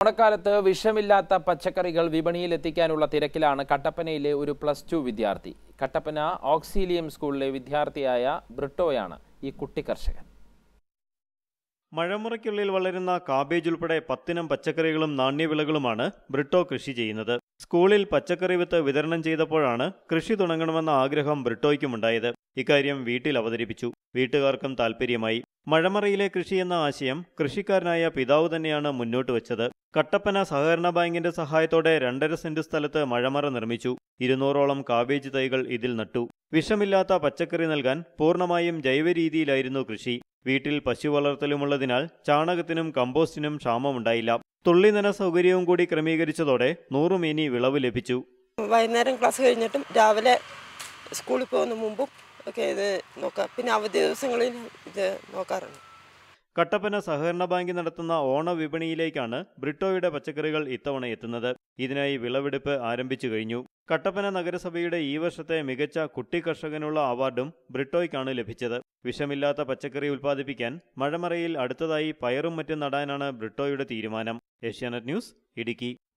ഓണക്കാലത്ത് വിഷമില്ലാത്ത പച്ചക്കറികൾ വിപണിയിൽ എത്തിക്കാനുള്ള തിരക്കിലാണ് കട്ടപ്പനയിലെ ഒരു പ്ലസ് ടു വിദ്യാർത്ഥി കട്ടപ്പന ഓക്സീലിയം സ്കൂളിലെ വിദ്യാർത്ഥിയായ ബ്രിട്ടോയാണ് ഈ കുട്ടി കർഷകൻ മഴമുറയ്ക്കുള്ളിൽ വളരുന്ന കാബേജ് ഉൾപ്പെടെ പത്തിനം പച്ചക്കറികളും നാണ്യവിളകളുമാണ് ബ്രിട്ടോ കൃഷി ചെയ്യുന്നത് സ്കൂളിൽ പച്ചക്കറി വിത്ത് വിതരണം ചെയ്തപ്പോഴാണ് കൃഷി തുടങ്ങണമെന്ന ആഗ്രഹം ബ്രിട്ടോയ്ക്കുമുണ്ടായത് ഇക്കാര്യം വീട്ടിൽ അവതരിപ്പിച്ചു വീട്ടുകാർക്കും താൽപ്പര്യമായി മഴമറയിലെ കൃഷി എന്ന ആശയം കൃഷിക്കാരനായ പിതാവ് തന്നെയാണ് മുന്നോട്ട് വെച്ചത് കട്ടപ്പന സഹകരണ ബാങ്കിന്റെ സഹായത്തോടെ രണ്ടര സെന്റ് സ്ഥലത്ത് മഴമറ നിർമ്മിച്ചു ഇരുന്നൂറോളം കാബേജ് തൈകൾ ഇതിൽ നട്ടു വിഷമില്ലാത്ത പച്ചക്കറി നൽകാൻ പൂർണ്ണമായും ജൈവ രീതിയിലായിരുന്നു കൃഷി വീട്ടിൽ പശു വളർത്തലുമുള്ളതിനാൽ ചാണകത്തിനും കമ്പോസ്റ്റിനും ക്ഷാമമുണ്ടായില്ല തുള്ളിനന സൗകര്യവും കൂടി ക്രമീകരിച്ചതോടെ നൂറുമേനി വിളവ് ലഭിച്ചു വൈകുന്നേരം ക്ലാസ് കഴിഞ്ഞിട്ടും രാവിലെ സ്കൂളിൽ പോകുന്ന മുമ്പും ഒക്കെ ഇത് നോക്കാം പിന്നെ അവധി ദിവസങ്ങളിൽ ഇത് നോക്കാറുണ്ട് കട്ടപ്പന സഹകരണ ബാങ്ക് നടത്തുന്ന ഓണ വിപണിയിലേക്കാണ് ബ്രിട്ടോയുടെ പച്ചക്കറികൾ ഇത്തവണ എത്തുന്നത് ഇതിനായി വിളവെടുപ്പ് ആരംഭിച്ചു കഴിഞ്ഞു കട്ടപ്പന നഗരസഭയുടെ ഈ വർഷത്തെ മികച്ച കുട്ടി കർഷകനുള്ള അവാർഡും ബ്രിട്ടോയ്ക്കാണ് ലഭിച്ചത് വിഷമില്ലാത്ത പച്ചക്കറി ഉൽപ്പാദിപ്പിക്കാൻ മഴമറയിൽ അടുത്തതായി പയറും മറ്റും നടാനാണ് ബ്രിട്ടോയുടെ തീരുമാനം ഏഷ്യാനെറ്റ് ന്യൂസ് ഇടുക്കി